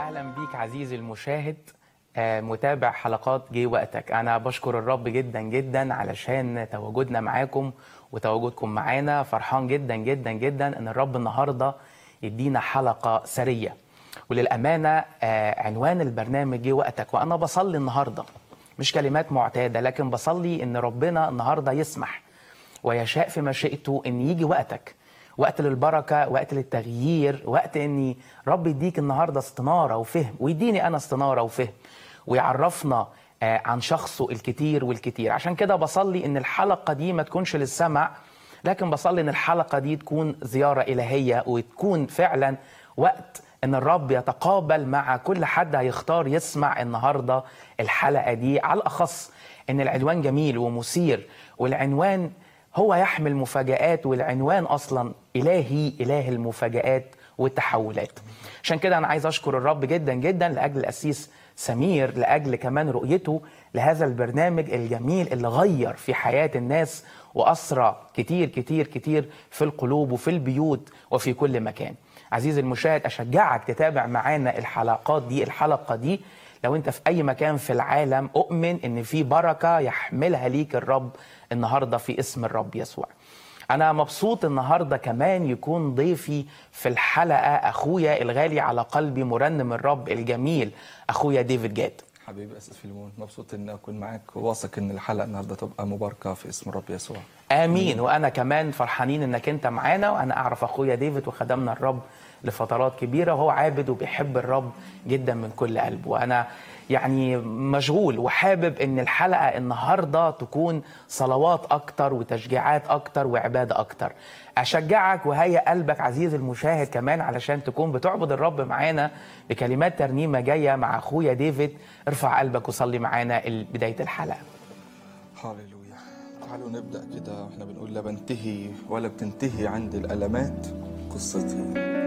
اهلا بيك عزيزي المشاهد آه، متابع حلقات جه وقتك انا بشكر الرب جدا جدا علشان تواجدنا معاكم وتواجدكم معانا فرحان جدا جدا جدا ان الرب النهارده يدينا حلقه سريه وللامانه آه، عنوان البرنامج جه وقتك وانا بصلي النهارده مش كلمات معتاده لكن بصلي ان ربنا النهارده يسمح ويشاء في مشيئته ان يجي وقتك وقت للبركه وقت للتغيير وقت اني رب يديك النهارده استناره وفهم ويديني انا استناره وفهم ويعرفنا آه، عن شخصه الكتير والكتير عشان كده بصلي ان الحلقه دي ما تكونش للسمع لكن بصلي ان الحلقه دي تكون زياره الهيه وتكون فعلا وقت ان الرب يتقابل مع كل حد هيختار يسمع النهارده الحلقه دي على الاخص ان العنوان جميل ومثير والعنوان هو يحمل مفاجآت والعنوان أصلا إلهي إله المفاجآت والتحولات عشان كده أنا عايز أشكر الرب جدا جدا لأجل الأسيس سمير لأجل كمان رؤيته لهذا البرنامج الجميل اللي غير في حياة الناس وأسرى كتير كتير كتير في القلوب وفي البيوت وفي كل مكان عزيزي المشاهد أشجعك تتابع معانا الحلقات دي الحلقة دي لو انت في اي مكان في العالم اؤمن ان في بركه يحملها ليك الرب النهارده في اسم الرب يسوع انا مبسوط النهارده كمان يكون ضيفي في الحلقه اخويا الغالي على قلبي مرنم الرب الجميل اخويا ديفيد جاد حبيبي اساس فيلمون مبسوط اني اكون معاك وواثق ان الحلقه النهارده تبقى مباركه في اسم الرب يسوع امين وانا كمان فرحانين انك انت معانا وانا اعرف اخويا ديفيد وخدمنا الرب لفترات كبيره وهو عابد وبيحب الرب جدا من كل قلبه وانا يعني مشغول وحابب ان الحلقه النهارده تكون صلوات اكتر وتشجيعات اكتر وعباده اكتر اشجعك وهيئ قلبك عزيزي المشاهد كمان علشان تكون بتعبد الرب معانا بكلمات ترنيمه جايه مع اخويا ديفيد ارفع قلبك وصلي معانا بدايه الحلقه هاليلويا تعالوا نبدا كده واحنا بنقول لا بنتهي ولا بتنتهي عند الالمات قصتي